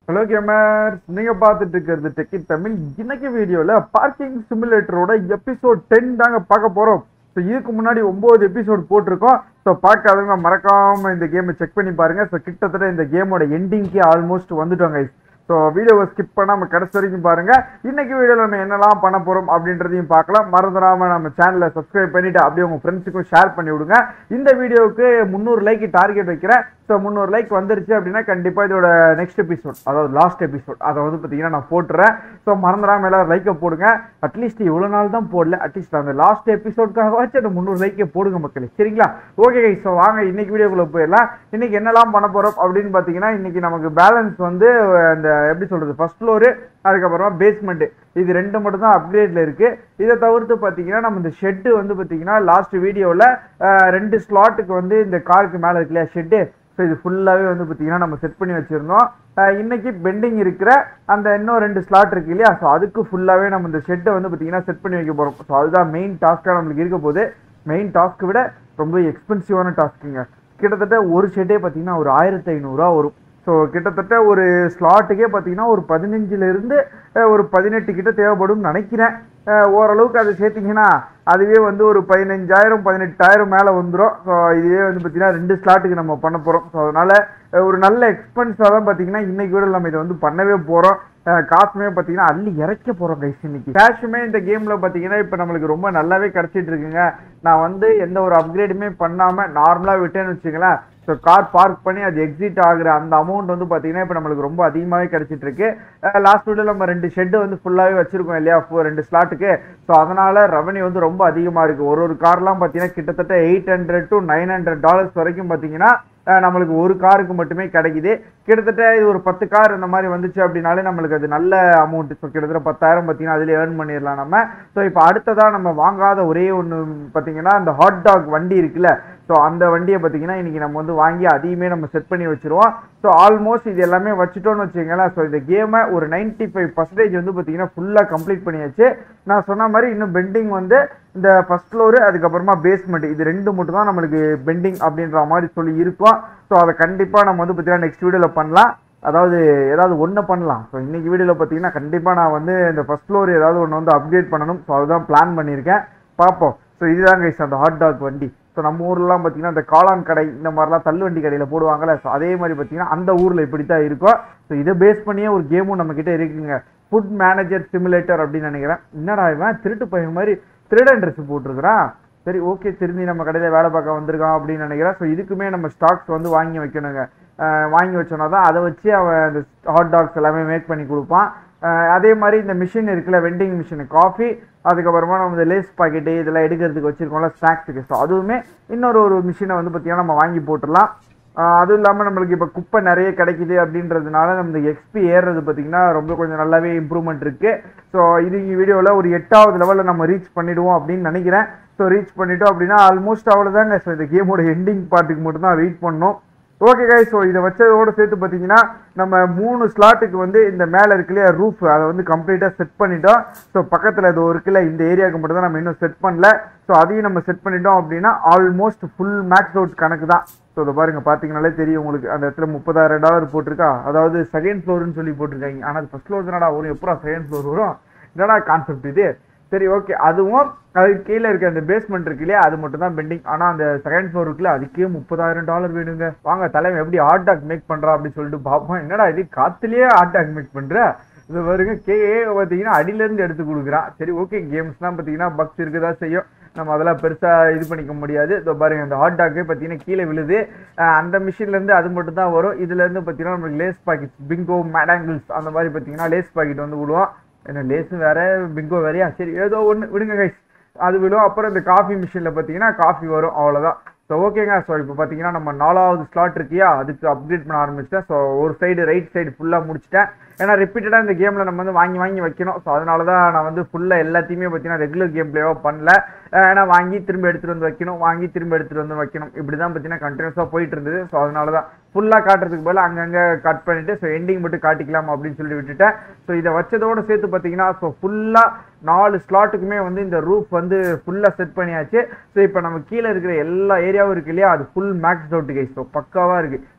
hello gamers நீங்க பார்த்துட்டு இருக்கிறது டெக்கி தமிழ் இன்னைக்கு வீடியோல பார்க்கிங் சிமுலேட்டரோட எபிசோட் டென் தாங்க பார்க்க போறோம் ஸோ இதுக்கு முன்னாடி ஒன்பது எபிசோட் போட்டிருக்கோம் ஸோ பார்க்காதவங்க மறக்காம இந்த கேமை செக் பண்ணி பாருங்க ஸோ கிட்டத்தட்ட இந்த கேமோட எண்டிங்க்கே ஆல்மோஸ்ட் வந்துட்டோம் guys ஸோ வீடியோவை ஸ்கிப் பண்ணாம கடைசி வரைக்கும் பாருங்க இன்னைக்கு வீடியோவில் நம்ம என்னெல்லாம் பண்ண போறோம் அப்படின்றதையும் பார்க்கலாம் மறந்துடாம நம்ம சேனலை சப்ஸ்கிரைப் பண்ணிட்டு அப்படியே உங்க ஃப்ரெண்ட்ஸுக்கும் ஷேர் பண்ணி விடுங்க இந்த வீடியோவுக்கு முந்நூறு லைக் டார்கெட் வைக்கிறேன் ஸோ முந்நூறு லைக் வந்துருச்சு அப்படின்னா கண்டிப்பா இதோட நெக்ஸ்ட் எபிசோட் அதாவது லாஸ்ட் எபிசோட் அதை வந்து பார்த்தீங்கன்னா நான் போட்டுறேன் ஸோ மறந்துடாம எல்லாரும் லைக்கை போடுங்க அட்லீஸ்ட் இவ்வளோ நாள் தான் போடல அட்லீஸ்ட் அந்த லாஸ்ட் எபிசோட்காகவாச்சும் அந்த முந்நூறு லைக்கை போடுங்க மக்களே சரிங்களா ஓகே ஸோ வாங்க இன்னைக்கு வீடியோக்குள்ள போயிடலாம் இன்னைக்கு என்னெல்லாம் பண்ண போறோம் அப்படின்னு பார்த்தீங்கன்னா இன்னைக்கு நமக்கு பேலன்ஸ் வந்து அந்த எப்படி சொல்றது ஃபர்ஸ்ட் ஃப்ளோரு அதுக்கப்புறமா பேஸ்மெண்ட் இது ரெண்டு மட்டும் தான் அப்கிரேட்ல இருக்கு இதை தவிர்த்து பார்த்தீங்கன்னா நம்ம இந்த ஷெட்டு வந்து பார்த்தீங்கன்னா லாஸ்ட் வீடியோவில் ரெண்டு ஸ்லாட்டுக்கு வந்து இந்த காருக்கு மேலே இருக்கு இல்லையா ஷெட்டு ஸோ இது ஃபுல்லாகவே வந்து பார்த்தீங்கன்னா நம்ம செட் பண்ணி வச்சிருந்தோம் அஹ் இன்னைக்கு பெண்டிங் இருக்கிற அந்த இன்னும் ரெண்டு ஸ்லாட் இருக்கு இல்லையா ஸோ அதுக்கு ஃபுல்லாகவே நம்ம இந்த ஷெட்டை வந்து பார்த்தீங்கன்னா செட் பண்ணி வைக்க போகிறோம் ஸோ அதுதான் மெயின் டாஸ்க்காக நம்மளுக்கு இருக்க போது மெயின் டாஸ்க்கை விட ரொம்ப எக்ஸ்பென்சிவான டாஸ்க்குங்க கிட்டத்தட்ட ஒரு ஷெட்டே பார்த்தீங்கன்னா ஒரு ஆயிரத்தி ஐநூறுரூவா வரும் ஸோ கிட்டத்தட்ட ஒரு ஸ்லாட்டுக்கே பார்த்தீங்கன்னா ஒரு பதினஞ்சுலேருந்து ஒரு பதினெட்டு கிட்ட தேவைப்படும் நினைக்கிறேன் அஹ் ஓரளவுக்கு அதை சேர்த்திங்கன்னா அதுவே வந்து ஒரு பதினஞ்சாயிரம் பதினெட்டாயிரம் மேலே வந்துடும் ஸோ இதுவே வந்து பார்த்தீங்கன்னா ரெண்டு ஸ்லாட்டுக்கு நம்ம பண்ண போகிறோம் ஸோ அதனால் ஒரு நல்ல எக்ஸ்பென்ஸாக தான் பார்த்தீங்கன்னா இன்னைக்கு கூட நம்ம இதை வந்து பண்ணவே போகிறோம் காசுமே பார்த்தீங்கன்னா அள்ளி இறக்க போகிறோம் கைஸ் இன்னைக்கு கேஷுமே இந்த கேமில் பார்த்தீங்கன்னா இப்போ நம்மளுக்கு ரொம்ப நல்லாவே கிடச்சிட்டு இருக்குங்க நான் வந்து எந்த ஒரு அப்கிரேடுமே பண்ணாமல் நார்மலாக விட்டேன்னு வச்சுங்களேன் ஸோ கார் பார்க் பண்ணி அது எக்ஸிட் ஆகுற அந்த அமௌண்ட் வந்து பார்த்தீங்கன்னா இப்போ நம்மளுக்கு ரொம்ப அதிகமாகவே கிடைச்சிட்டு இருக்கு லாஸ்ட் வீடியோ நம்ம ரெண்டு ஷெட்டு வந்து ஃபுல்லாகவே வச்சிருக்கோம் இல்லையா ஃபு- ரெண்டு ஸ்லாட்டுக்கு ஸோ அதனால ரெவன்யூ வந்து ரொம்ப அதிகமாக இருக்கு ஒரு ஒரு கார்லாம் பார்த்தீங்கன்னா கிட்டத்தட்ட eight hundred to nine hundred dollars வரைக்கும் பார்த்தீங்கன்னா அஹ், நம்மளுக்கு ஒரு காருக்கு மட்டுமே கிடைக்குது கிட்டத்தட்ட இது ஒரு பத்து கார் இந்த மாதிரி வந்துச்சு அப்படின்னாலே நம்மளுக்கு அது நல்ல அமௌண்ட் ஸோ கிட்டத்தட்ட பத்தாயிரம் பார்த்தீங்கன்னா அதில் ஏர்ன் பண்ணிடலாம் நம்ம ஸோ இப்போ அடுத்ததாக நம்ம வாங்காத ஒரே ஒன்று பார்த்தீங்கன்னா அந்த ஹாட் டாக் வண்டி இருக்குல்ல ஸோ அந்த வண்டியை பார்த்தீங்கன்னா இன்னைக்கு நம்ம வந்து வாங்கி அதையுமே நம்ம செட் பண்ணி வச்சிருவோம் ஸோ ஆல்மோஸ்ட் இது எல்லாமே வச்சுட்டோம்னு வச்சுக்கோங்களேன் ஸோ இந்த கேமை ஒரு 95% ஃபைவ் பர்சன்டேஜ் வந்து பார்த்தீங்கன்னா ஃபுல்லாக கம்ப்ளீட் பண்ணியாச்சு நான் சொன்ன மாதிரி இன்னும் பெண்டிங் வந்து இந்த ஃபர்ஸ்ட் ஃப்ளோரு அதுக்கப்புறமா பேஸ்மெண்ட் இது ரெண்டு மட்டும் தான் நம்மளுக்கு பெண்டிங் அப்படின்ற மாதிரி சொல்லி இருக்கும் ஸோ அதை கண்டிப்பாக நம்ம வந்து பார்த்தீங்கன்னா நெக்ஸ்ட் வீடியோவில் பண்ணலாம் அதாவது ஏதாவது ஒன்று பண்ணலாம் ஸோ இன்னைக்கு வீடியோவில் பார்த்தீங்கன்னா கண்டிப்பாக நான் வந்து இந்த ஃபர்ஸ்ட் ஃப்ளோர் ஏதாவது ஒன்று வந்து அப்டேட் பண்ணணும் ஸோ அதுதான் பிளான் பண்ணியிருக்கேன் பார்ப்போம் ஸோ இதுதான் கைஸ் அந்த ஹாட் டாக் வண்டி ஸோ நம்ம ஊர்லாம் பார்த்தீங்கன்னா இந்த காளான் கடை இந்த மாதிரிலாம் தள்ளுவண்டி கடையில் போடுவாங்கல்ல ஸோ அதே மாதிரி பார்த்தீங்கன்னா அந்த ஊரில் இப்படி தான் இருக்கும் ஸோ இதை பேஸ் பண்ணியே ஒரு கேமும் நம்மக்கிட்ட இருக்குங்க ஃபுட் மேனேஜர் சிமுலேட்டர் அப்படின்னு நினைக்கிறேன் என்னடா இவன் திருட்டு பையன் மாதிரி திருடன் ட்ரெஸ் போட்டிருக்கிறான் சரி ஓகே திரும்பி நம்ம கடையில் வேலை பார்க்க வந்திருக்கான் அப்படின்னு நினைக்கிறேன் ஸோ இதுக்குமே நம்ம ஸ்டாக்ஸ் வந்து வாங்கி வைக்கணுங்க அஹ் வாங்கி வச்சோன்னா தான் அதை வச்சு அவன் இந்த ஹாட் டாக்ஸ் எல்லாமே மேக் பண்ணி கொடுப்பான் அஹ் அதே மாதிரி இந்த மிஷின் இருக்குல்ல வெண்டிங் மிஷின் காஃபி அதுக்கப்புறமா நம்ம இந்த லேஸ் பாக்கெட்டு இதெல்லாம் எடுக்கிறதுக்கு வச்சிருக்கோம்ல ஸ்நாக்ஸுக்கு ஸோ அதுவுமே இன்னொரு ஒரு மிஷினை வந்து பார்த்தீங்கன்னா நம்ம வாங்கி போட்டுடலாம் ஆஹ் அதுவும் இல்லாமல் நம்மளுக்கு இப்போ குப்பை நிறைய கிடைக்குது அப்படின்றதுனால நம்ம இந்த எக்ஸ்பி ஏறுறது பார்த்தீங்கன்னா ரொம்ப கொஞ்சம் நல்லாவே இம்ப்ரூவ்மெண்ட் இருக்கு ஸோ இது வீடியோவில் ஒரு எட்டாவது லெவலில் நம்ம ரீச் பண்ணிடுவோம் அப்படின்னு நினைக்கிறேன் ஸோ ரீச் பண்ணிட்டோம் அப்படின்னா ஆல்மோஸ்ட் அவ்வளோதாங்க ஸோ இந்த கேமோட எண்டிங் பார்ட்டுக்கு மட்டும் தான் ரீச் பண்ணோம் ஓகே guys ஸோ இதை வச்சதோட சேர்த்து பார்த்தீங்கன்னா நம்ம மூணு ஸ்லாட்டுக்கு வந்து இந்த மேலே இருக்கு இல்லையா ரூஃப் அதை வந்து கம்ப்ளீட்டாக செட் பண்ணிட்டோம் ஸோ பக்கத்தில் இது இருக்குல்ல இந்த ஏரியாவுக்கு மட்டும் தான் நம்ம இன்னும் செட் பண்ணல ஸோ அதையும் நம்ம செட் பண்ணிட்டோம் அப்படின்னா ஆல்மோஸ்ட் ஃபுல் மேக்ஸ் அவுட் கணக்கு தான் ஸோ இதை பாருங்க பார்த்தீங்கனாலே தெரியும் உங்களுக்கு அந்த இடத்துல முப்பதாயிரம் டாலர் போட்டிருக்கா அதாவது செகண்ட் ஃப்ளோர்னு சொல்லி போட்டிருக்காங்க ஆனால் அது ஃபர்ஸ்ட் ஃப்ளோர் தானடா வரும் எப்போ செகண்ட் ஃப்ளோர் வரும் என்னடா கான்செப்ட் இது சரி ஓகே அதுவும் அதுக்கு கீழே இருக்க அந்த பேஸ்மெண்ட் இருக்கு இல்லையா அது மட்டும் தான் பெண்டிங் ஆனால் அந்த செகண்ட் ஃப்ளோர் இருக்குல்ல அதுக்கே முப்பதாயிரம் டாலர் வேணுங்க வாங்க தலைவன் எப்படி ஹாட் டாக் மேக் பண்ணுறா அப்படின்னு சொல்லிட்டு பார்ப்போம் என்னடா இது காத்துலயே ஹாட் டாக் மேக் பண்ணுற இது பாருங்க கே பார்த்தீங்கன்னா அடியிலேருந்து எடுத்து கொடுக்குறான் சரி ஓகே கேம்ஸ்லாம் பார்த்தீங்கன்னா பக்ஸ் இருக்குதா செய்யும் நம்ம அதெல்லாம் பெருசாக இது பண்ணிக்க முடியாது இதோ பாருங்க அந்த ஹாட் டாக்கே பார்த்தீங்கன்னா கீழே விழுது அஹ் அந்த மிஷின்லேருந்து அது மட்டும் தான் வரும் இதுலேருந்து பார்த்தீங்கன்னா நம்மளுக்கு லேஸ் பாக்கெட் பிங்கோ மேடாங்கிள்ஸ் அந்த மாதிரி பார்த்தீங்கன்னா லேஸ் பாக்கெட் வந்து விடுவோம் என்ன லேஸும் வேற பிங்கோ வேறையா சரி ஏதோ ஒன்று விடுங்க கைஸ் அது விழும் அப்புறம் இந்த காஃபி மிஷினில் பார்த்தீங்கன்னா காஃபி வரும் அவ்வளோதான் ஸோ ஓகேங்க ஸோ இப்போ பார்த்தீங்கன்னா நம்ம நாலாவது ஸ்லாட் இருக்கியா அதுக்கு அப்டேட் பண்ண ஆரம்பிச்சிட்டேன் ஸோ ஒரு சைடு ரைட் சைடு ஃபுல்லாக முடிச்சிட்டேன் ஏன்னா ரிப்பீட்டடாக இந்த கேமில் நம்ம வந்து வாங்கி வாங்கி வைக்கணும் ஸோ அதனால தான் நான் வந்து ஃபுல்லாக எல்லாத்தையுமே பார்த்தீங்கன்னா ரெகுலர் கேம் பிளேவாக பண்ணல அஹ் ஏன்னா வாங்கி திரும்ப எடுத்துகிட்டு வந்து வைக்கணும் வாங்கி திரும்ப எடுத்துகிட்டு வந்து வைக்கணும் இப்படி தான் பார்த்தீங்கன்னா கண்டினியூஸாக போயிட்டு இருந்தது ஸோ அதனால தான் ஃபுல்லாக காட்டுறதுக்கு பதிலா அங்கங்கே கட் பண்ணிட்டு ஸோ எண்டிங் மட்டும் காட்டிக்கலாம் அப்படின்னு சொல்லி விட்டுட்டேன் ஸோ இதை வச்சதோட சேர்த்து பார்த்தீங்கன்னா ஸோ ஃபுல்லாக நாலு ஸ்லாட்டுக்குமே வந்து இந்த ரூஃப் வந்து ஃபுல்லாக செட் பண்ணியாச்சு ஸோ இப்போ நம்ம கீழே இருக்கிற எல்லா ஏரியாவும் இருக்கு இல்லையா அது ஃபுல் மேக்ஸ் அவுட் கை ஸோ பக்காவாக இருக்குது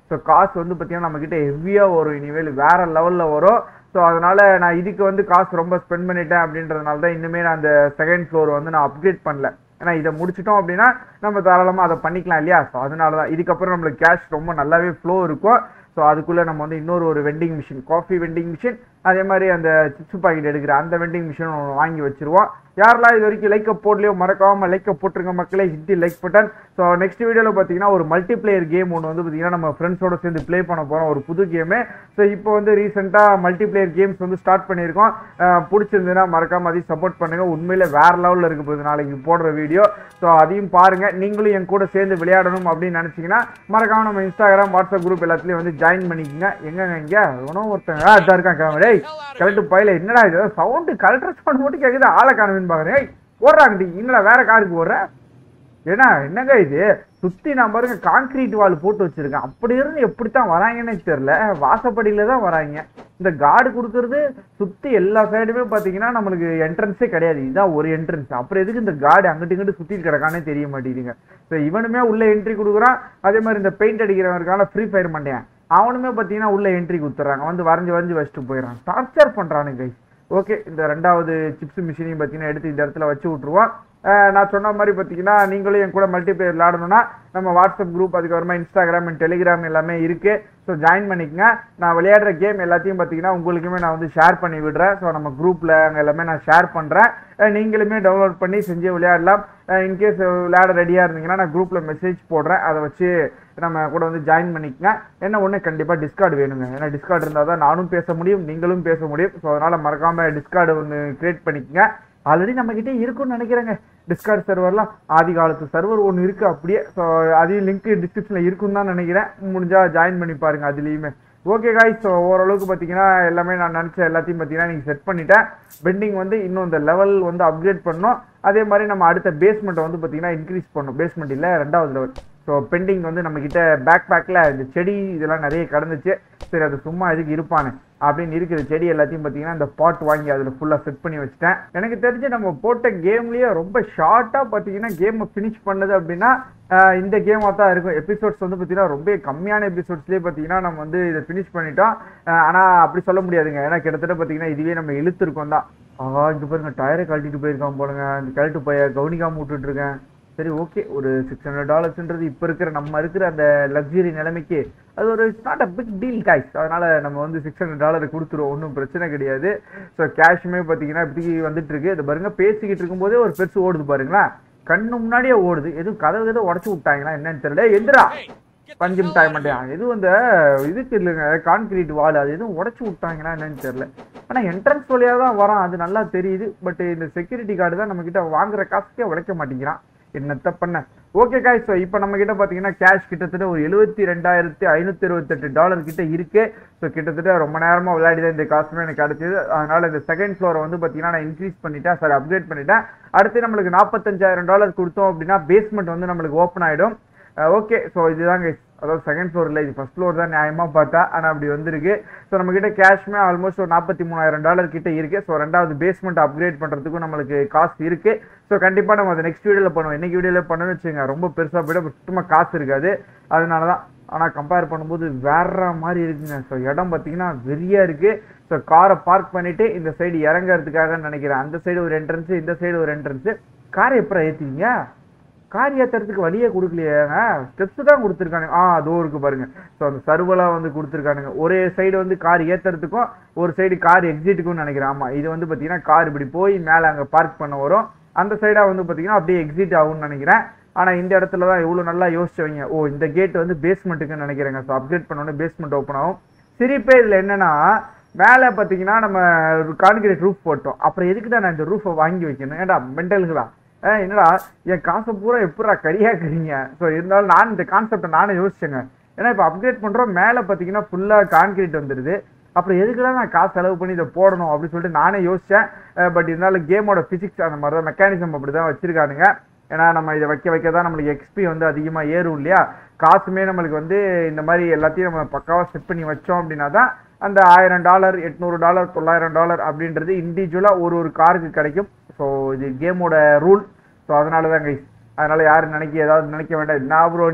ஸோ காசு வந்து பார்த்தீங்கன்னா நம்மக்கிட்ட ஹெவியாக வரும் இனிமேல் வேற லெவலில் வரும் ஸோ அதனால நான் இதுக்கு வந்து காசு ரொம்ப ஸ்பெண்ட் பண்ணிட்டேன் அப்படின்றதுனால தான் இன்னுமே நான் அந்த செகண்ட் ஃப்ளோர் வந்து நான் அப்கிரேட் பண்ணல ஏன்னா இதை முடிச்சிட்டோம் அப்படின்னா நம்ம தாராளமாக அதை பண்ணிக்கலாம் இல்லையா ஸோ அதனால தான் இதுக்கப்புறம் நம்மளுக்கு கேஷ் ரொம்ப நல்லாவே ஃப்ளோ இருக்கும் ஸோ அதுக்குள்ளே நம்ம வந்து இன்னொரு ஒரு vending machine coffee vending machine அதே மாதிரி அந்த சிப்ஸ் பாக்கெட் எடுக்கிற அந்த வெண்டிங் மிஷின் வாங்கி வச்சிருவோம் யாரெல்லாம் இது வரைக்கும் லைக்கை போடலையோ மறக்காம லைக்கை போட்டுருங்க மக்களே hit the like button so next வீடியோவில் பார்த்தீங்கன்னா ஒரு மல்டிப்ளேயர் கேம் ஒன்று வந்து பார்த்தீங்கன்னா நம்ம ஃப்ரெண்ட்ஸோட சேர்ந்து ப்ளே பண்ண போகிறோம் ஒரு புது கேமு ஸோ இப்போ வந்து ரீசெண்டாக மல்டிப்ளேயர் கேம்ஸ் வந்து ஸ்டார்ட் பண்ணியிருக்கோம் அஹ் பிடிச்சிருந்ததுன்னா மறக்காம அதையும் சப்போர்ட் பண்ணுங்க உண்மையில வேற லெவலில் இருக்க போகுது நாளைக்கு போடுற வீடியோ ஸோ அதையும் பாருங்க நீங்களும் என் கூட சேர்ந்து விளையாடணும் அப்படின்னு நினச்சிங்கன்னா மறக்காம நம்ம இன்ஸ்டாகிராம் வாட்ஸ்அப் குரூப் எல்லாத்துலேயும் வந்து ஜாயின் பண்ணிக்கோங்க எங்கங்க இங்க எவனோ ஒருத்தங்க ஆ, இதா இருக்கான் கிளம்பி டேய் கரெக்ட் பையில என்னடா இது சவுண்டு கலெக்டர் சவுண்ட் மட்டும் கேட்குது ஆளை காணுமின்னு பார்க்குறேன் ஏய் ஓடுறாங்கடி என்னடா வேற காருக்கு ஓடுற ஏன்னா என்னங்க இது சுத்தி நான் பாருங்க கான்கிரீட் வால் போட்டு வச்சிருக்கேன் அப்படி இருந்து எப்படித்தான் வராங்கன்னே தெரியல வாசப்படியில தான் வராங்க இந்த கார்டு கொடுக்கறது சுத்தி எல்லா சைடுமே பாத்தீங்கன்னா நம்மளுக்கு என்ட்ரன்ஸே கிடையாது இதுதான் ஒரு என்ட்ரன்ஸ் அப்புறம் எதுக்கு இந்த கார்டு அங்கிட்டு இங்கிட்டு சுத்திட்டு கிடக்கானே தெரிய மாட்டேங்குதுங்க ஸோ இவனுமே உள்ள என்ட்ரி கொடுக்குறான் அதே மாதிரி இந்த பெயிண்ட் அடிக்கிறவனுக்கான ஃப்ரீ ஃபயர் மண்டையன் அவனுமே பார்த்தீங்கன்னா உள்ள என்ட்ரி கொடுத்துட்றாங்க வந்து வரைஞ்சு வரைஞ்சு வச்சுட்டு போயிடறான் டார்ச்சர் பண்றானுங்க ஓகே இந்த ரெண்டாவது சிப்ஸ் மிஷினையும் பார்த்தீங்கன்னா எடுத்து இந்த இடத்துல வச்சு விட்ருவோம் அஹ் நான் சொன்ன மாதிரி பார்த்தீங்கன்னா நீங்களும் என் கூட மல்டிபிளேயர் விளையாடணும்னா நம்ம வாட்ஸ்அப் குரூப் அதுக்கப்புறமா இன்ஸ்டாகிராம் அண்ட் டெலிகிராம் எல்லாமே இருக்கு ஸோ ஜாயின் பண்ணிக்கங்க நான் விளையாடுற கேம் எல்லாத்தையும் பார்த்தீங்கன்னா உங்களுக்குமே நான் வந்து ஷேர் பண்ணி விடுறேன் ஸோ நம்ம குரூப்பில் அங்கே எல்லாமே நான் ஷேர் பண்ணுறேன் நீங்களுமே டவுன்லோட் பண்ணி செஞ்சு விளையாடலாம் இன்கேஸ் விளையாட ரெடியாக இருந்தீங்கன்னா நான் குரூப்பில் மெசேஜ் போடுறேன் அதை வச்சு நம்ம கூட வந்து ஜாயின் பண்ணிக்கங்க என்ன ஒன்று கண்டிப்பாக டிஸ்கார்டு வேணுங்க ஏன்னா டிஸ்கார்டு இருந்தால் தான் நானும் பேச முடியும் நீங்களும் பேச முடியும் ஸோ அதனால் மறக்காமல் டிஸ்கார்டு ஒன்று கிரியேட் பண்ணிக்கங்க ஆல்ரெடி நம்மக்கிட்ட இருக்கும்னு நினைக்கிறேங்க டிஸ்கார்ட் சர்வர்லாம் ஆதி காலத்து சர்வர் ஒன்று இருக்குது அப்படியே ஸோ அதையும் லிங்க் டிஸ்கிரிப்ஷனில் இருக்குன்னு தான் நினைக்கிறேன் முடிஞ்சால் ஜாயின் பண்ணி பாருங்க அதுலேயுமே ஓகே காய்ஸ் ஸோ ஓரளவுக்கு பார்த்தீங்கன்னா எல்லாமே நான் நினச்ச எல்லாத்தையும் பார்த்தீங்கன்னா நீங்கள் செட் பண்ணிட்டேன் பெண்டிங் வந்து இன்னும் இந்த லெவல் வந்து அப்கிரேட் பண்ணோம் அதே மாதிரி நம்ம அடுத்த பேஸ்மெண்ட்டை வந்து பார்த்தீங்கன்னா இன்க்ரீஸ் பண்ணோம் பேஸ்மெண்ட் இல்லை ரெண்டாவது லெவல் ஸோ பெண்டிங் வந்து நம்மக்கிட்ட பேக் பேக்கில் இந்த செடி இதெல்லாம் நிறைய கடந்துச்சு சரி அது சும்மா எதுக்கு இருப்பானு அப்படின்னு இருக்கிற செடி எல்லாத்தையும் பார்த்தீங்கன்னா இந்த பாட் வாங்கி அதில் ஃபுல்லாக செட் பண்ணி வச்சுட்டேன் எனக்கு தெரிஞ்சு நம்ம போட்ட கேம்லேயே ரொம்ப ஷார்ட்டாக பார்த்தீங்கன்னா கேமை ஃபினிஷ் பண்ணது அப்படின்னா ஆஹ் இந்த கேமாக தான் இருக்கும் எபிசோட்ஸ் வந்து பார்த்தீங்கன்னா ரொம்ப கம்மியான எபிசோட்ஸ்லேயே பார்த்தீங்கன்னா நம்ம வந்து இதை ஃபினிஷ் பண்ணிட்டோம் ஆனால் அப்படி சொல்ல முடியாதுங்க ஏன்னா கிட்டத்தட்ட பார்த்தீங்கன்னா இதுவே நம்ம இழுத்துருக்கோம் தான் ஆஹா இங்க பாருங்க டயரை கழட்டிட்டு போயிருக்கான் போலுங்க இந்த கழட்டு போய் கவனிக்காம விட்டுட்டு இருக்கேன் சரி ஓகே ஒரு சிக்ஸ் ஹண்ட்ரட் டாலர்ஸ்ன்றது இப்போ இருக்கிற நம்ம இருக்கிற அந்த லக்ஸரி நிலைமைக்கு அது ஒரு it's not a big deal guys அதனால நம்ம வந்து சிக்ஸ் ஹண்ட்ரட் டாலர் கொடுத்துருவோம் ஒன்றும் பிரச்சனை கிடையாது ஸோ கேஷுமே பார்த்தீங்கன்னா இப்படி வந்துட்டு இருக்கு இது பாருங்க பேசிக்கிட்டு இருக்கும்போதே ஒரு பெருசு ஓடுது பாருங்களேன் கண்ணு முன்னாடியே ஓடுது எதுவும் கதவு எதுவும் உடச்சு விட்டாங்களா என்னன்னு தெரியல எந்திரா பஞ்சு மிட்டாய் மாட்டேன் எதுவும் இந்த இதுக்கு இல்லைங்க கான்கிரீட் வால் அது எதுவும் உடச்சு விட்டாங்களா என்னன்னு தெரியல ஆனால் என்ட்ரன்ஸ் வழியாக தான் வரான் அது நல்லா தெரியுது பட் இந்த செக்யூரிட்டி கார்டு தான் நம்ம கிட்ட வாங்குற காசுக்கே உழைக்க மாட்டேங்கிறான் என்னத்த பண்ண ஓகே காய் ஸோ இப்போ நம்ம கிட்ட பார்த்தீங்கன்னா கேஷ் கிட்டத்தட்ட ஒரு எழுபத்தி ரெண்டாயிரத்தி ஐநூற்றி இருபத்தெட்டு டாலர் கிட்ட இருக்கு ஸோ கிட்டத்தட்ட ரொம்ப நேரமாக விளையாடி தான் இந்த காசுமே எனக்கு கிடைச்சது அதனால இந்த செகண்ட் ஃப்ளோரை வந்து பார்த்தீங்கன்னா நான் இன்க்ரீஸ் பண்ணிட்டேன் சாரி அப்கிரேட் பண்ணிட்டேன் அடுத்து நம்மளுக்கு நாற்பத்தஞ்சாயிரம் டாலர் கொடுத்தோம் அப்படின்னா பேஸ்மெண்ட் வந்து நம்மளுக்கு ஓப்பன் ஆகிடும் ஓகே ஸோ இதுதாங்க அதாவது செகண்ட் ஃப்ளோர் இல்லை இது ஃபர்ஸ்ட் ஃப்ளோர் தான் நியாயமாக பார்த்தா ஆனால் அப்படி வந்திருக்கு ஸோ நம்ம கிட்ட கேஷ்மே ஆல்மோஸ்ட் ஒரு நாற்பத்தி மூணாயிரம் டாலர் கிட்ட இருக்கு ஸோ ரெண்டாவது பேஸ்மெண்ட் அப்கிரேட் பண்ணுறதுக்கும் நம்மளுக்கு காசு இருக்கு ஸோ கண்டிப்பாக நம்ம அதை நெக்ஸ்ட் வீடியோவில் பண்ணுவோம் இன்னைக்கு வீடியோவில் பண்ணணும்னு வச்சுங்க ரொம்ப பெருசாக போய்ட்டு சுத்தமாக காசு இருக்காது அதனால தான் ஆனால் கம்பேர் பண்ணும்போது வேற மாதிரி இருக்குங்க ஸோ இடம் பார்த்தீங்கன்னா வெறியா இருக்கு ஸோ காரை பார்க் பண்ணிட்டு இந்த சைடு இறங்குறதுக்காக நினைக்கிறேன் அந்த சைடு ஒரு என்ட்ரன்ஸ் இந்த சைடு ஒரு என்ட்ரன்ஸ் காரை எப்பறம் ஏற்றுவீங்க கார் ஏத்துறதுக்கு வழியே கொடுக்கலையேங்க ஸ்டெப்ஸ் தான் கொடுத்துருக்கானுங்க ஆ அதோ இருக்கு பாருங்க ஸோ அந்த சர்வலாக வந்து கொடுத்துருக்கானுங்க ஒரே சைடு வந்து கார் ஏத்துறதுக்கும் ஒரு சைடு கார் எக்ஸிட்டுக்கும் நினைக்கிறேன் ஆமா இது வந்து பார்த்தீங்கன்னா கார் இப்படி போய் மேலே அங்கே பார்க் பண்ண வரும் அந்த சைடாக வந்து பார்த்தீங்கன்னா அப்படியே எக்ஸிட் ஆகும்னு நினைக்கிறேன் ஆனால் இந்த இடத்துல தான் இவ்வளோ நல்லா யோசிச்சவங்க ஓ இந்த கேட் வந்து பேஸ்மெண்ட்டுக்குன்னு நினைக்கிறேங்க ஸோ அப்டேட் பண்ணோன்னே பேஸ்மெண்ட் ஓப்பன் ஆகும் சிரிப்பே இதில் என்னன்னா மேலே பார்த்தீங்கன்னா நம்ம கான்கிரீட் ரூஃப் போட்டோம் அப்புறம் எதுக்கு தான் நான் இந்த ரூஃபை வாங்கி வைக்கணும் ஏன்டா மென்டலுங்களா ஏ என்னடா என் காசை பூரா எப்படா கரியாக்குறீங்க ஸோ இருந்தாலும் நான் இந்த கான்செப்டை நானே யோசிச்சேங்க ஏன்னா இப்போ அப்கிரேட் பண்ணுறோம் மேலே பார்த்தீங்கன்னா ஃபுல்லாக கான்கிரீட் வந்துடுது அப்புறம் எதுக்குலாம் நான் காசு செலவு பண்ணி இதை போடணும் அப்படின்னு சொல்லிட்டு நானே யோசித்தேன் பட் இருந்தாலும் கேமோட ஃபிசிக்ஸ் அந்த மாதிரி தான் மெக்கானிசம் அப்படி தான் வச்சுருக்கானுங்க ஏன்னா நம்ம இதை வைக்க வைக்க தான் நம்மளுக்கு எக்ஸ்பி வந்து அதிகமாக ஏறும் இல்லையா காசுமே நம்மளுக்கு வந்து இந்த மாதிரி எல்லாத்தையும் நம்ம பக்காவாக செட் பண்ணி வச்சோம் அப்படின்னா தான் அந்த ஆயிரம் டாலர் எட்நூறு டாலர் தொள்ளாயிரம் டாலர் அப்படின்றது இண்டிவிஜுவலாக ஒரு ஒரு காருக்கு கிடைக்கும் ஸோ இது கேமோட ரூல் ஸோ அதனால தான் கைஸ் அதனால யாரும் நினைக்க ஏதாவது நினைக்க வேண்டாம் நான் ப்ரோ நீ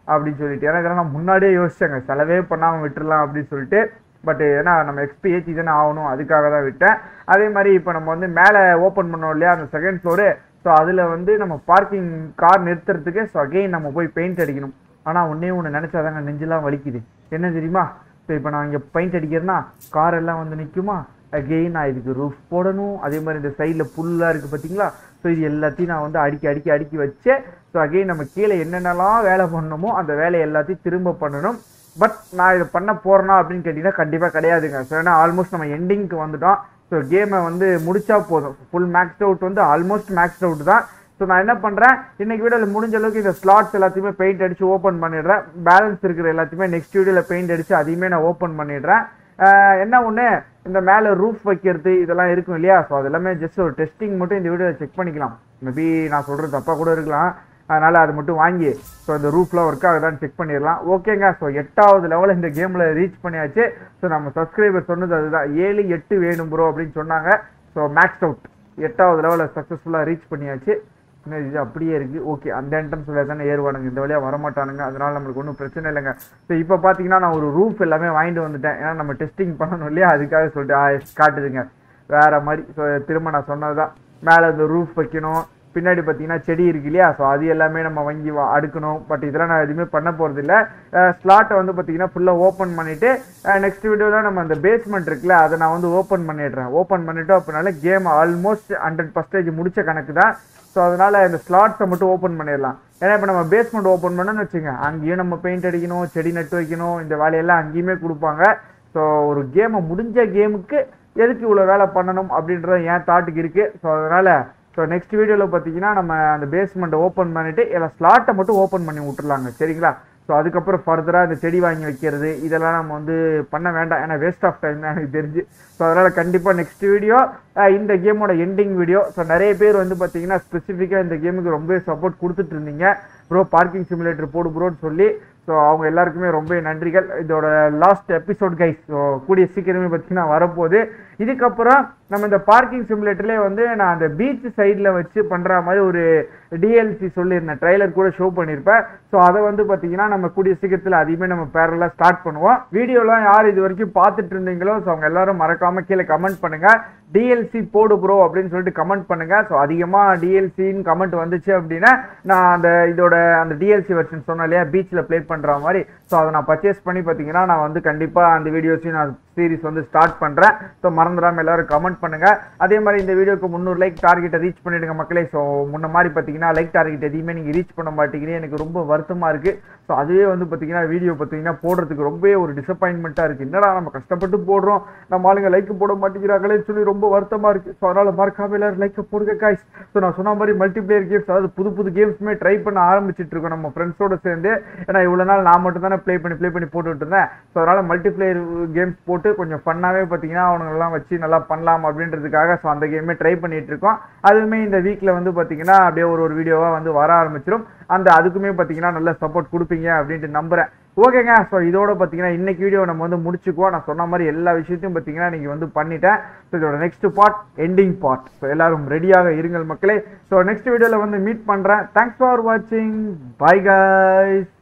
அப்படின்னு சொல்லிட்டு ஏன்னா இதெல்லாம் நான் முன்னாடியே யோசிச்சேங்க செலவே பண்ணாமல் விட்டுறலாம் அப்படின்னு சொல்லிட்டு பட் ஏன்னா நம்ம எக்ஸ்பி ஏற்றி தானே ஆகணும் அதுக்காக தான் விட்டேன் அதே மாதிரி இப்போ நம்ம வந்து மேலே ஓப்பன் பண்ணோம் இல்லையா அந்த செகண்ட் ஃப்ளோரு ஸோ அதில் வந்து நம்ம பார்க்கிங் கார் நிறுத்துறதுக்கு ஸோ அகெயின் நம்ம போய் பெயிண்ட் அடிக்கணும் ஆனால் ஒன்றே ஒன்று நினச்சாதாங்க நெஞ்செல்லாம் வலிக்குது என்ன தெரியுமா ஸோ இப்போ நான் இங்கே பெயிண்ட் அடிக்கிறேன்னா கார் எல்லாம் வந்து நிற்குமா அகெயின் நான் இதுக்கு ரூஃப் போடணும் அதே மாதிரி இந்த சைடில் புல்லாக இருக்குது பார்த்தீங்களா ஸோ இது எல்லாத்தையும் நான் வந்து அடிக்கி அடிக்கி அடிக்கி வச்சேன் ஸோ அகெயின் நம்ம கீழே என்னென்னலாம் வேலை பண்ணணுமோ அந்த வேலையை எல்லாத்தையும் திரும்ப பண்ணணும் பட் நான் இதை பண்ண போறேனா அப்படின்னு கேட்டிங்கன்னா கண்டிப்பாக கிடையாதுங்க ஸோ ஏன்னா ஆல்மோஸ்ட் நம்ம எண்டிங்க்கு வந்துட்டோம் ஸோ கேமை வந்து முடிச்சா போதும் ஃபுல் மேக்ஸ் அவுட் வந்து ஆல்மோஸ்ட் மேக்ஸ் அவுட் தான் ஸோ நான் என்ன பண்ணுறேன் இன்னைக்கு வீடியோவில் முடிஞ்ச அளவுக்கு இந்த ஸ்லாட்ஸ் எல்லாத்தையுமே பெயிண்ட் அடிச்சு ஓப்பன் பண்ணிடுறேன் பேலன்ஸ் இருக்கிற எல்லாத்தையுமே நெக்ஸ்ட் வீடியோவில் பெயிண்ட் அடிச்சு அதையுமே நான் ஓப்பன் பண்ணிடுறேன் ஆஹ் என்ன ஒன்று இந்த மேலே ரூஃப் வைக்கிறது இதெல்லாம் இருக்கும் இல்லையா ஸோ அது எல்லாமே ஜஸ்ட் ஒரு டெஸ்டிங் மட்டும் இந்த வீடியோவில் செக் பண்ணிக்கலாம் மேபி நான் சொல்கிறது தப்பாக கூட இருக்கலாம் அதனால் அது மட்டும் வாங்கி ஸோ இந்த ரூஃப்லாம் ஒர்க் ஆகுதான்னு செக் பண்ணிடலாம் ஓகேங்க ஸோ எட்டாவது லெவலில் இந்த கேமில் ரீச் பண்ணியாச்சு ஸோ நம்ம சப்ஸ்கிரைபர் சொன்னது அதுதான் ஏழு எட்டு வேணும் ப்ரோ அப்படின்னு சொன்னாங்க ஸோ மேக்ஸ் அவுட் எட்டாவது லெவலில் சக்ஸஸ்ஃபுல்லாக ரீச் பண்ணியாச்சு இன்னும் இது அப்படியே இருக்கு ஓகே அந்த என்ட்ரன்ஸ் வழியாக தானே ஏறுவானுங்க இந்த வழியாக வரமாட்டானுங்க அதனால நம்மளுக்கு ஒன்றும் பிரச்சனை இல்லைங்க ஸோ இப்போ பார்த்தீங்கன்னா நான் ஒரு ரூஃப் எல்லாமே வாங்கிட்டு வந்துட்டேன் ஏன்னா நம்ம டெஸ்டிங் பண்ணணும் இல்லையா அதுக்காக சொல்லிட்டு ஆ, காட்டுதுங்க வேற மாதிரி ஸோ திரும்ப நான் சொன்னது தான் மேலே இந்த ரூஃப் வைக்கணும் பின்னாடி பார்த்தீங்கன்னா செடி இருக்கு இல்லையா ஸோ அது எல்லாமே நம்ம வாங்கி வா- அடுக்கணும் பட் இதெல்லாம் நான் எதுவுமே பண்ண போகிறது இல்லை ஸ்லாட்டை வந்து பார்த்தீங்கன்னா ஃபுல்லாக ஓப்பன் பண்ணிவிட்டு நெக்ஸ்ட் வீடியோவில் நம்ம அந்த பேஸ்மெண்ட் இருக்குல்ல அதை நான் வந்து ஓப்பன் பண்ணிடுறேன் ஓப்பன் பண்ணிவிட்டு அப்படினால கேம் ஆல்மோஸ்ட் ஹண்ட்ரட் பர்சன்டேஜ் முடிச்ச கணக்கு தான் ஸோ அதனால இந்த ஸ்லாட்ஸை மட்டும் ஓப்பன் பண்ணிடலாம் ஏன்னா இப்போ நம்ம பேஸ்மெண்ட் ஓப்பன் பண்ணோம்னு வச்சுங்க அங்கேயும் நம்ம பெயிண்ட் அடிக்கணும் செடி நட்டு வைக்கணும் இந்த வேலையெல்லாம் அங்கேயுமே கொடுப்பாங்க ஸோ ஒரு கேமை முடிஞ்ச கேமுக்கு எதுக்கு இவ்வளோ வேலை பண்ணணும் அப்படின்றது என் தாட்டுக்கு இருக்குது ஸோ அதனால் ஸோ நெக்ஸ்ட் வீடியோவில் பார்த்தீங்கன்னா நம்ம அந்த பேஸ்மெண்ட்டை ஓப்பன் பண்ணிவிட்டு எல்லா ஸ்லாட்டை மட்டும் ஓப்பன் பண்ணி விட்டுறலாங்க சரிங்களா ஸோ அதுக்கப்புறம் ஃபர்தராக இந்த செடி வாங்கி வைக்கிறது இதெல்லாம் நம்ம வந்து பண்ண வேண்டாம் ஏன்னா வேஸ்ட் ஆஃப் டைம் தான் எனக்கு தெரிஞ்சு ஸோ அதனால் கண்டிப்பாக நெக்ஸ்ட் வீடியோ இந்த கேமோட எண்டிங் வீடியோ ஸோ நிறைய பேர் வந்து பார்த்தீங்கன்னா ஸ்பெசிஃபிக்காக இந்த கேமுக்கு ரொம்ப சப்போர்ட் கொடுத்துட்டு இருந்தீங்க ப்ரோ பார்க்கிங் சிமுலேட்டர் போடு ப்ரோன்னு சொல்லி ஸோ அவங்க எல்லாருக்குமே ரொம்ப நன்றிகள் இதோட லாஸ்ட் எபிசோட் கைஸ் ஸோ கூடிய சீக்கிரமே பார்த்தீங்கன்னா வரப்போகுது இதுக்கப்புறம் நம்ம இந்த பார்க்கிங் சிமுலேட்டர்லேயே வந்து நான் அந்த பீச் சைடில் வச்சு பண்ணுற மாதிரி ஒரு டிஎல்சி சொல்லியிருந்தேன் ட்ரைலர் கூட ஷோ பண்ணியிருப்பேன் ஸோ அதை வந்து பார்த்தீங்கன்னா நம்ம கூடிய சீக்கிரத்தில் அதையுமே நம்ம பேரலாக ஸ்டார்ட் பண்ணுவோம் வீடியோலாம் யார் இது வரைக்கும் பார்த்துட்டு இருந்தீங்களோ ஸோ அவங்க எல்லாரும் மறக்காமல் கீழே கமெண்ட் பண்ணுங்க டிஎல்சி போடு ப்ரோ அப்படின்னு சொல்லிட்டு கமெண்ட் பண்ணுங்க ஸோ அதிகமாக டிஎல்சின்னு கமெண்ட் வந்துச்சு அப்படின்னா நான் அந்த இதோட அந்த டிஎல்சி வெர்ஷன் சொன்னேன் இல்லையா பீச்சில் ப்ளே பண்ணுற மாதிரி ஸோ அதை நான் பர்ச்சேஸ் பண்ணி பார்த்தீங்கன்னா நான் வந்து கண்டிப்பாக அந்த வீடியோஸையும் நான் சீரிஸ் வந்து ஸ்டார்ட் பண்ணுறேன் ஸோ மறந்துடாமல் எல்லாரும் கமெண்ட் பண்ணுங்க அதே மாதிரி இந்த வீடியோக்கு முந்நூறு லைக் டார்கெட்டை ரீச் பண்ணிடுங்க மக்களே ஸோ முன்ன மாதிரி பார்த்தீங்கன்னா லைக் டார்கெட் எதையுமே நீங்கள் ரீச் பண்ண மாட்டேங்கிறீங்க எனக்கு ரொம்ப வருத்தமாக இருக்குது ஸோ அதுவே வந்து பார்த்தீங்கன்னா வீடியோ பார்த்தீங்கன்னா போடுறதுக்கு ரொம்பவே ஒரு டிசப்பாயின்மெண்ட்டாக இருக்குது என்னடா நம்ம கஷ்டப்பட்டு போடுறோம் நம்ம ஆளுங்க லைக் போட மாட்டேங்கிறாங்களேன்னு சொல்லி ரொம்ப வருத்தமாக இருக்குது ஸோ அதனால் மறக்காம எல்லாரும் லைக் போடுங்க காய்ஸ் ஸோ நான் சொன்ன மாதிரி மல்டிப்ளேயர் கேம்ஸ் அதாவது புது புது கேம்ஸுமே ட்ரை பண்ண ஆரம்பிச்சிட்டு இருக்கோம் நம்ம ஃப்ரெண்ட்ஸோட சேர்ந்து ஏன்னா இவ்வளோ நாள் நான் மட்டும் தானே ப்ளே பண்ணி ப்ளே பண்ணி போட்டுட்டு இருந்தேன் ஸோ அதனால் மல்டிப்ளேயர் கேம்ஸ் போட்டு கொஞ்சம் ஃபன்னாகவே பார்த்தீங்கன்னா அவனுங்கெல்லாம் வச்சு நல்லா பண்ணலாம் அப்படின்றதுக்காக ஸோ அந்த கேமே ட்ரை பண்ணிட்டு இருக்கோம் அதுவுமே இந்த வீக்கில் வந்து பார்த்தீங்கன்னா அப்படியே ஒரு ஒரு வீடியோவாக வந்து வர ஆரம்பிச்சிடும் அந்த அதுக்குமே பார்த்தீங்கன்னா நல்ல சப்போர்ட் கொடுப்பீங்க அப்படின்ட்டு நம்புறேன் ஓகேங்க ஸோ இதோட பார்த்தீங்கன்னா இன்னைக்கு வீடியோ நம்ம வந்து முடிச்சுக்குவோம் நான் சொன்ன மாதிரி எல்லா விஷயத்தையும் பார்த்தீங்கன்னா நீங்கள் வந்து பண்ணிட்டேன் ஸோ இதோட next part ending part so எல்லாரும் ரெடியாக இருங்கள் மக்களே ஸோ நெக்ஸ்ட் வீடியோவில் வந்து மீட் பண்ணுறேன் தேங்க்ஸ் ஃபார் வாட்சிங் பை guys